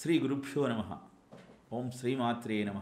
శ్రీ గురుభ్యో నమ ఓం శ్రీమాత్రే నమ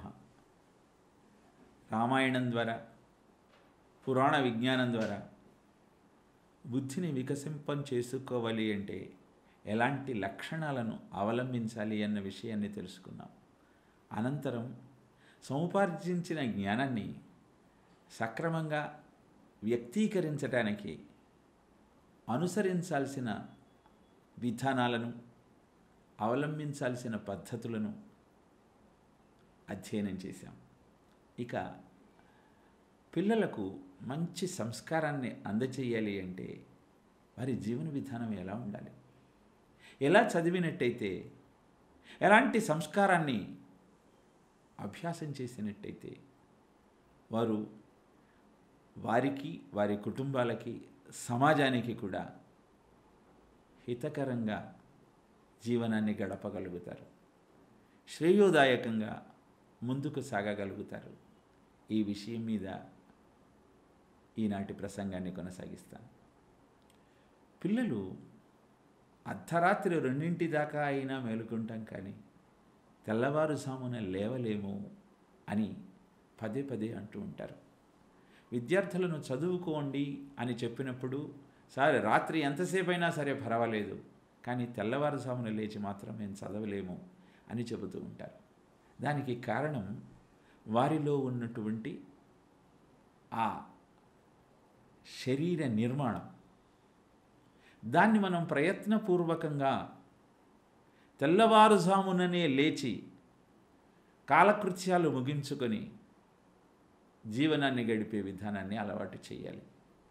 రామాయణం ద్వారా పురాణ విజ్ఞానం ద్వారా బుద్ధిని వికసింపం చేసుకోవాలి అంటే ఎలాంటి లక్షణాలను అవలంబించాలి అన్న విషయాన్ని తెలుసుకున్నాం అనంతరం సముపార్జించిన జ్ఞానాన్ని సక్రమంగా వ్యక్తీకరించడానికి అనుసరించాల్సిన విధానాలను అవలంబించాల్సిన పద్ధతులను అధ్యయనం చేశాం ఇక పిల్లలకు మంచి సంస్కారాన్ని అందచేయాలి అంటే వారి జీవన విధానం ఎలా ఉండాలి ఎలా చదివినట్టయితే ఎలాంటి సంస్కారాన్ని అభ్యాసం చేసినట్టయితే వారు వారికి వారి కుటుంబాలకి సమాజానికి కూడా హితకరంగా జీవనాన్ని గడపగలుగుతారు శ్రేయోదాయకంగా ముందుకు సాగగలుగుతారు ఈ విషయం మీద ఈనాటి ప్రసంగాన్ని కొనసాగిస్తాను పిల్లలు అర్ధరాత్రి రెండింటి దాకా అయినా మేలుకుంటాం కానీ తెల్లవారుజామున లేవలేము అని పదే పదే అంటూ ఉంటారు విద్యార్థులను చదువుకోండి అని చెప్పినప్పుడు సరే రాత్రి ఎంతసేపు అయినా సరే పర్వాలేదు కానీ తెల్లవారుజామున లేచి మాత్రం మేము చదవలేము అని చెబుతూ ఉంటారు దానికి కారణం వారిలో ఉన్నటువంటి ఆ శరీర నిర్మాణం దాన్ని మనం ప్రయత్నపూర్వకంగా తెల్లవారుజాముననే లేచి కాలకృత్యాలు ముగించుకొని జీవనాన్ని గడిపే విధానాన్ని అలవాటు చేయాలి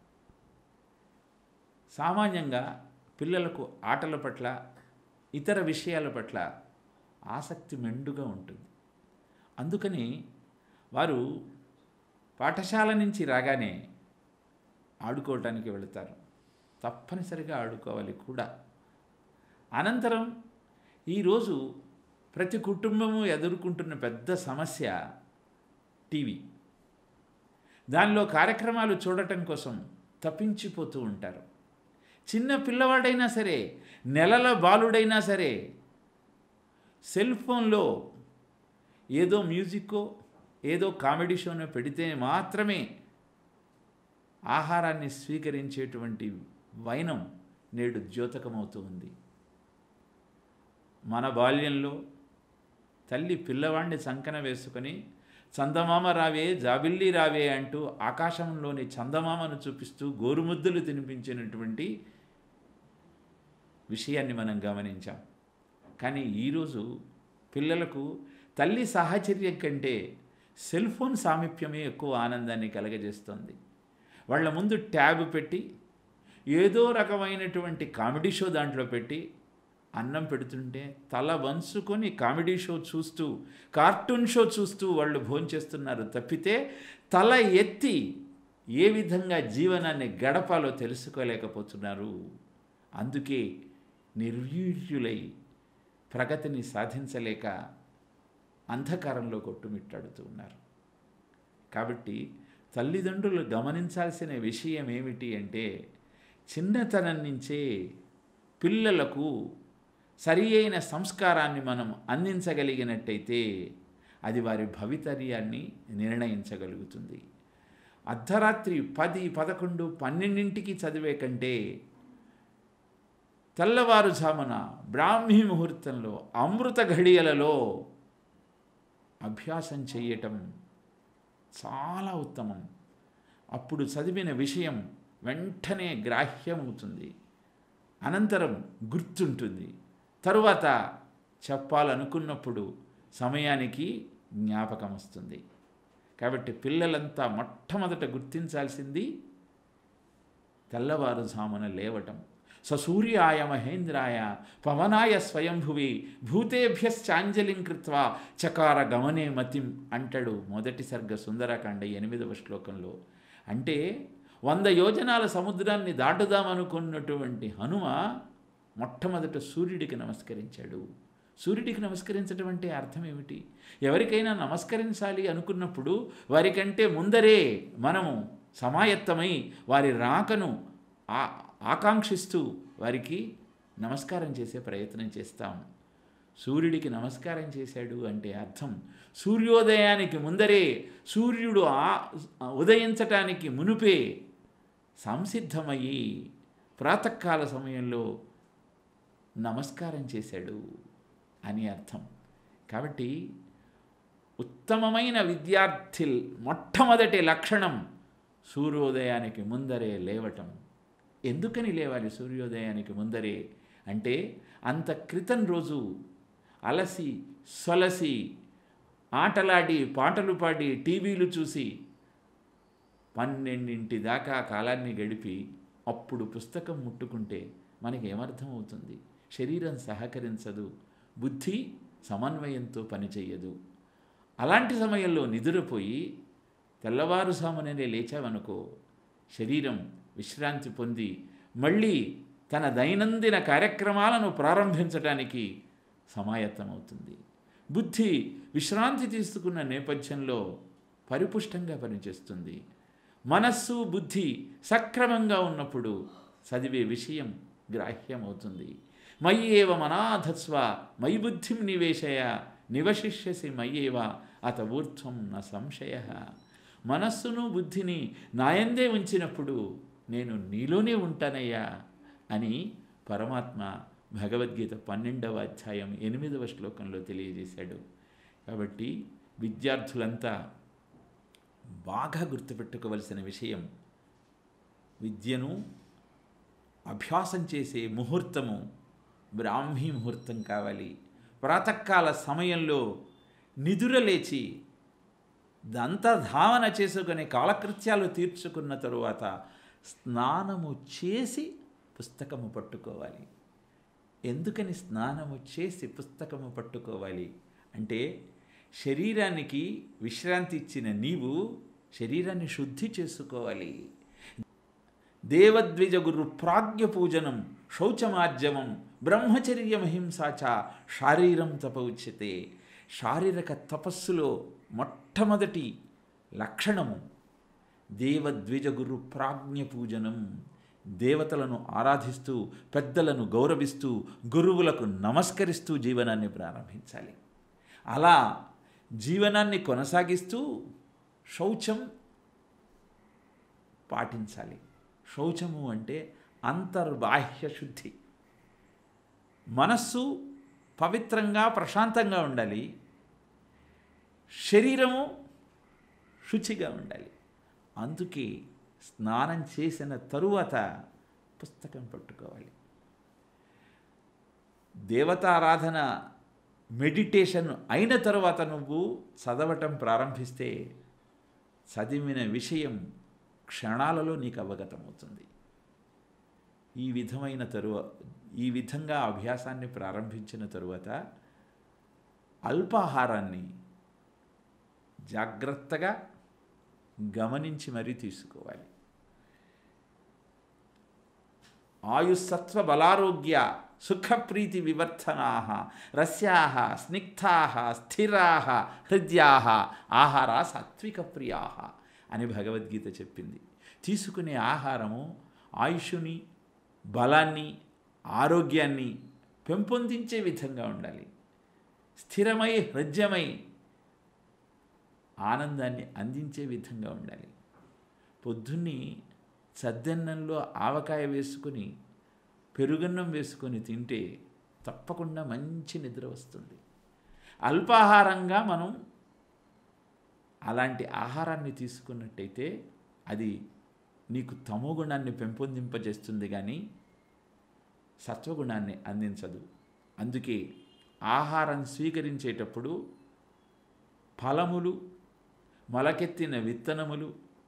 సామాన్యంగా పిల్లలకు ఆటల పట్ల ఇతర విషయాల పట్ల ఆసక్తి మెండుగా ఉంటుంది అందుకని వారు పాఠశాల నుంచి రాగానే ఆడుకోవటానికి వెళతారు తప్పనిసరిగా ఆడుకోవాలి కూడా అనంతరం ఈరోజు ప్రతి కుటుంబము ఎదుర్కొంటున్న పెద్ద సమస్య టీవీ దానిలో కార్యక్రమాలు చూడటం కోసం తప్పించిపోతూ ఉంటారు చిన్న పిల్లవాడైనా సరే నెలల బాలుడైనా సరే సెల్ ఫోన్లో ఏదో మ్యూజిక్కో ఏదో కామెడీ షోనో పెడితే మాత్రమే ఆహారాన్ని స్వీకరించేటువంటి వైనం నేడు ద్యోతకమవుతూ ఉంది మన బాల్యంలో తల్లి పిల్లవాడిని సంకన వేసుకొని చందమామ రావే జాబిల్లి రావే అంటూ ఆకాశంలోని చందమామను చూపిస్తూ గోరుముద్దులు తినిపించినటువంటి విషయాన్ని మనం గమనించాం కానీ ఈరోజు పిల్లలకు తల్లి సాహచర్యం కంటే సెల్ ఫోన్ సామీప్యమే ఎక్కువ ఆనందాన్ని కలగజేస్తుంది వాళ్ళ ముందు ట్యాబ్ పెట్టి ఏదో రకమైనటువంటి కామెడీ షో దాంట్లో పెట్టి అన్నం పెడుతుంటే తల వంచుకొని కామెడీ షో చూస్తూ కార్టూన్ షో చూస్తూ వాళ్ళు భోంచేస్తున్నారు తప్పితే తల ఎత్తి ఏ విధంగా జీవనాన్ని గడపాలో తెలుసుకోలేకపోతున్నారు అందుకే నిర్వీర్యులై ప్రగతిని సాధించలేక అంధకారంలో కొట్టుమిట్టాడుతూ ఉన్నారు కాబట్టి తల్లిదండ్రులు గమనించాల్సిన విషయం ఏమిటి అంటే చిన్నతనం నుంచే పిల్లలకు సరి అయిన సంస్కారాన్ని మనం అందించగలిగినట్టయితే అది వారి భవితర్యాన్ని నిర్ణయించగలుగుతుంది అర్ధరాత్రి పది పదకొండు పన్నెండింటికి చదివే కంటే తెల్లవారుజామున బ్రాహ్మీ ముహూర్తంలో అమృత ఘడియలలో అభ్యాసం చేయటం చాలా ఉత్తమం అప్పుడు చదివిన విషయం వెంటనే గ్రాహ్యమవుతుంది అనంతరం గుర్తుంటుంది తరువాత చెప్పాలనుకున్నప్పుడు సమయానికి జ్ఞాపకం వస్తుంది కాబట్టి పిల్లలంతా మొట్టమొదట గుర్తించాల్సింది తెల్లవారుజామున లేవటం ససూర్యాయ మహేంద్రాయ పవనాయ స్వయంభువి భూతేభ్యశ్చాంజలిం కృత్వా చకార గమనే మతిం అంటాడు మొదటి సర్గ సుందరకాండ ఎనిమిదవ శ్లోకంలో అంటే వంద యోజనాల సముద్రాన్ని దాటుదామనుకున్నటువంటి హనుమ మొట్టమొదట సూర్యుడికి నమస్కరించాడు సూర్యుడికి నమస్కరించడం అంటే అర్థం ఏమిటి ఎవరికైనా నమస్కరించాలి అనుకున్నప్పుడు వారికంటే ముందరే మనము సమాయత్తమై వారి రాకను ఆకాంక్షిస్తూ వారికి నమస్కారం చేసే ప్రయత్నం చేస్తాం సూర్యుడికి నమస్కారం చేశాడు అంటే అర్థం సూర్యోదయానికి ముందరే సూర్యుడు ఆ ఉదయించటానికి మునుపే సంసిద్ధమయ్యి ప్రాతకాల సమయంలో నమస్కారం చేశాడు అని అర్థం కాబట్టి ఉత్తమమైన విద్యార్థి మొట్టమొదటి లక్షణం సూర్యోదయానికి ముందరే లేవటం ఎందుకని లేవాలి సూర్యోదయానికి ముందరే అంటే అంత క్రితం రోజు అలసి సొలసి ఆటలాడి పాటలు పాడి టీవీలు చూసి పన్నెండింటి దాకా కాలాన్ని గడిపి అప్పుడు పుస్తకం ముట్టుకుంటే మనకి ఏమర్థం అవుతుంది శరీరం సహకరించదు బుద్ధి సమన్వయంతో పనిచేయదు అలాంటి సమయంలో నిద్రపోయి తెల్లవారుసామునే లేచావనుకో శరీరం విశ్రాంతి పొంది మళ్ళీ తన దైనందిన కార్యక్రమాలను ప్రారంభించడానికి సమాయత్తమవుతుంది బుద్ధి విశ్రాంతి తీసుకున్న నేపథ్యంలో పరిపుష్టంగా పనిచేస్తుంది మనస్సు బుద్ధి సక్రమంగా ఉన్నప్పుడు చదివే విషయం గ్రాహ్యమవుతుంది మయ్యేవ మనాధస్వ మయి బుద్ధిం నివేశయ నివశిష్యసి మయ్యేవ అత ఊర్ధ్వం న సంశయ మనస్సును బుద్ధిని నాయందే ఉంచినప్పుడు నేను నీలోనే ఉంటానయ్యా అని పరమాత్మ భగవద్గీత పన్నెండవ అధ్యాయం ఎనిమిదవ శ్లోకంలో తెలియజేశాడు కాబట్టి విద్యార్థులంతా బాగా గుర్తుపెట్టుకోవలసిన విషయం విద్యను అభ్యాసం చేసే ముహూర్తము బ్రాహ్మీ ముహూర్తం కావాలి ప్రాతకాల సమయంలో నిదుర లేచి దంతధావన చేసుకుని కాలకృత్యాలు తీర్చుకున్న తరువాత స్నానము చేసి పుస్తకము పట్టుకోవాలి ఎందుకని స్నానము చేసి పుస్తకము పట్టుకోవాలి అంటే శరీరానికి విశ్రాంతి ఇచ్చిన నీవు శరీరాన్ని శుద్ధి చేసుకోవాలి దేవద్విజ గురు ప్రాజ్ఞ పూజనం శౌచమార్జవం బ్రహ్మచర్యమహింసాచ శారీరం తప ఉచ్యతే శారీరక తపస్సులో మొట్టమొదటి లక్షణము దేవద్విజ గురు ప్రాజ్ఞ పూజనం దేవతలను ఆరాధిస్తూ పెద్దలను గౌరవిస్తూ గురువులకు నమస్కరిస్తూ జీవనాన్ని ప్రారంభించాలి అలా జీవనాన్ని కొనసాగిస్తూ శౌచం పాటించాలి శౌచము అంటే అంతర్బాహ్య శుద్ధి మనస్సు పవిత్రంగా ప్రశాంతంగా ఉండాలి శరీరము శుచిగా ఉండాలి అందుకే స్నానం చేసిన తరువాత పుస్తకం పట్టుకోవాలి దేవతారాధన మెడిటేషన్ అయిన తర్వాత నువ్వు చదవటం ప్రారంభిస్తే చదివిన విషయం క్షణాలలో నీకు అవగతమవుతుంది ఈ విధమైన తరువ ఈ విధంగా అభ్యాసాన్ని ప్రారంభించిన తరువాత అల్పాహారాన్ని జాగ్రత్తగా గమనించి మరీ తీసుకోవాలి ఆయుస్సత్వ బలారోగ్య సుఖప్రీతి వివర్ధనా రస్యా స్నిగ్ధా స్థిరా హృద్యా ఆహార సాత్విక ప్రియా అని భగవద్గీత చెప్పింది తీసుకునే ఆహారము ఆయుషుని బలాన్ని ఆరోగ్యాన్ని పెంపొందించే విధంగా ఉండాలి స్థిరమై హృద్యమై ఆనందాన్ని అందించే విధంగా ఉండాలి పొద్దున్ని సద్దన్నంలో ఆవకాయ వేసుకొని పెరుగన్నం వేసుకొని తింటే తప్పకుండా మంచి నిద్ర వస్తుంది అల్పాహారంగా మనం అలాంటి ఆహారాన్ని తీసుకున్నట్టయితే అది నీకు తమోగుణాన్ని పెంపొందింపజేస్తుంది కానీ సత్వగుణాన్ని అందించదు అందుకే ఆహారం స్వీకరించేటప్పుడు ఫలములు మొలకెత్తిన విత్తనములు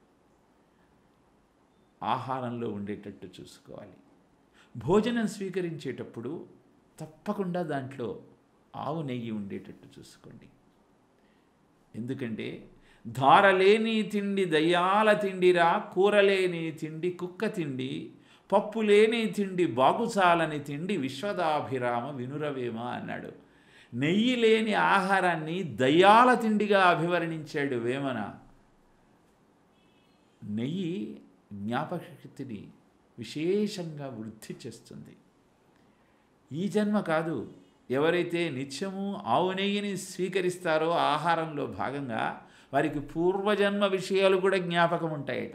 ఆహారంలో ఉండేటట్టు చూసుకోవాలి భోజనం స్వీకరించేటప్పుడు తప్పకుండా దాంట్లో ఆవు నెయ్యి ఉండేటట్టు చూసుకోండి ఎందుకంటే ధారలేని తిండి దయ్యాల తిండిరా కూరలేని తిండి కుక్క తిండి పప్పు లేని తిండి బాగుచాలని తిండి విశ్వదాభిరామ వినురవేమ అన్నాడు నెయ్యి లేని ఆహారాన్ని దయ్యాల తిండిగా అభివర్ణించాడు వేమన నెయ్యి జ్ఞాపకశక్తిని విశేషంగా వృద్ధి చేస్తుంది ఈ జన్మ కాదు ఎవరైతే నిత్యము ఆవు నెయ్యిని స్వీకరిస్తారో ఆహారంలో భాగంగా వారికి పూర్వజన్మ విషయాలు కూడా జ్ఞాపకం ఉంటాయట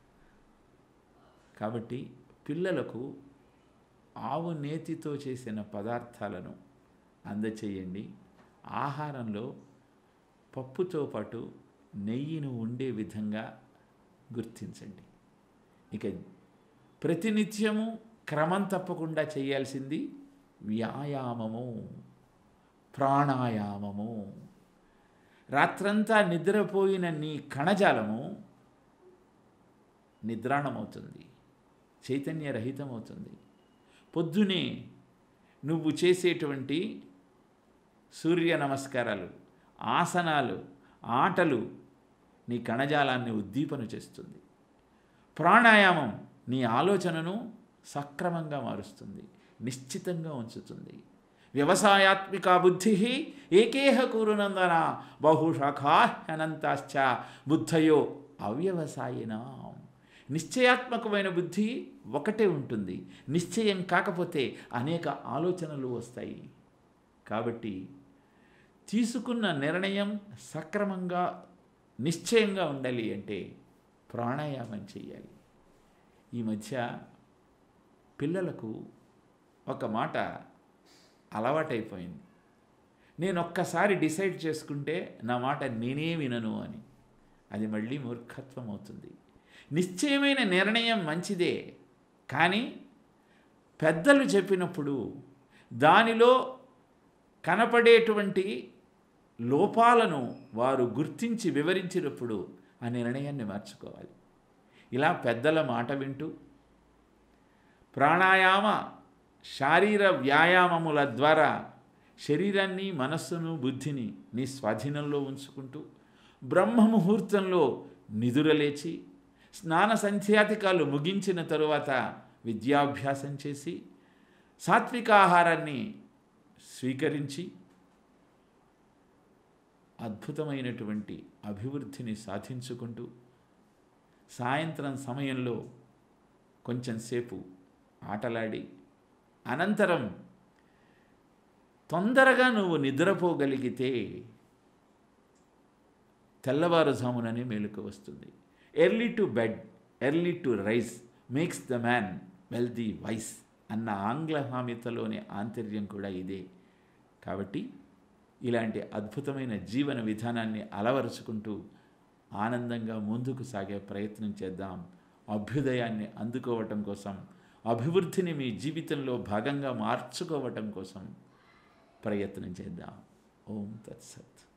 కాబట్టి పిల్లలకు ఆవు నేతితో చేసిన పదార్థాలను అందచేయండి ఆహారంలో పప్పుతో పాటు నెయ్యిని ఉండే విధంగా గుర్తించండి ఇక ప్రతినిత్యము క్రమం తప్పకుండా చేయాల్సింది వ్యాయామము ప్రాణాయామము రాత్రంతా నిద్రపోయిన నీ కణజాలము నిద్రాణమవుతుంది చైతన్యరహితమవుతుంది పొద్దునే నువ్వు చేసేటువంటి సూర్య నమస్కారాలు ఆసనాలు ఆటలు నీ కణజాలాన్ని ఉద్దీపన చేస్తుంది ప్రాణాయామం నీ ఆలోచనను సక్రమంగా మారుస్తుంది నిశ్చితంగా ఉంచుతుంది వ్యవసాయాత్మిక బుద్ధి ఏకేహ కూరునందన బహుశాఖాహ్యనంతాశ్చ బుద్ధయో అవ్యవసాయినా నిశ్చయాత్మకమైన బుద్ధి ఒకటే ఉంటుంది నిశ్చయం కాకపోతే అనేక ఆలోచనలు వస్తాయి కాబట్టి తీసుకున్న నిర్ణయం సక్రమంగా నిశ్చయంగా ఉండాలి అంటే ప్రాణాయామం చేయాలి ఈ మధ్య పిల్లలకు ఒక మాట అలవాటైపోయింది నేను ఒక్కసారి డిసైడ్ చేసుకుంటే నా మాట నేనే వినను అని అది మళ్ళీ మూర్ఖత్వం అవుతుంది నిశ్చయమైన నిర్ణయం మంచిదే కానీ పెద్దలు చెప్పినప్పుడు దానిలో కనపడేటువంటి లోపాలను వారు గుర్తించి వివరించినప్పుడు ఆ నిర్ణయాన్ని మార్చుకోవాలి ఇలా పెద్దల మాట వింటూ ప్రాణాయామ శారీర వ్యాయామముల ద్వారా శరీరాన్ని మనస్సును బుద్ధిని నీ స్వాధీనంలో ఉంచుకుంటూ బ్రహ్మ ముహూర్తంలో నిదురలేచి స్నాన సంధ్యాతికాలు ముగించిన తరువాత విద్యాభ్యాసం చేసి సాత్విక ఆహారాన్ని స్వీకరించి అద్భుతమైనటువంటి అభివృద్ధిని సాధించుకుంటూ సాయంత్రం సమయంలో కొంచెం సేపు ఆటలాడి అనంతరం తొందరగా నువ్వు నిద్రపోగలిగితే తెల్లవారుజాముననే మేలుకు వస్తుంది early to bed early to rise makes the man wealthy wise అన్న ఆంగ్ల హామీతలోని ఆంతర్యం కూడా ఇదే కాబట్టి ఇలాంటి అద్భుతమైన జీవన విధానాన్ని అలవరుచుకుంటూ ఆనందంగా ముందుకు సాగే ప్రయత్నం చేద్దాం అభ్యుదయాన్ని అందుకోవటం కోసం అభివృద్ధిని మీ జీవితంలో భాగంగా మార్చుకోవటం కోసం ప్రయత్నం చేద్దాం ఓం తత్సత్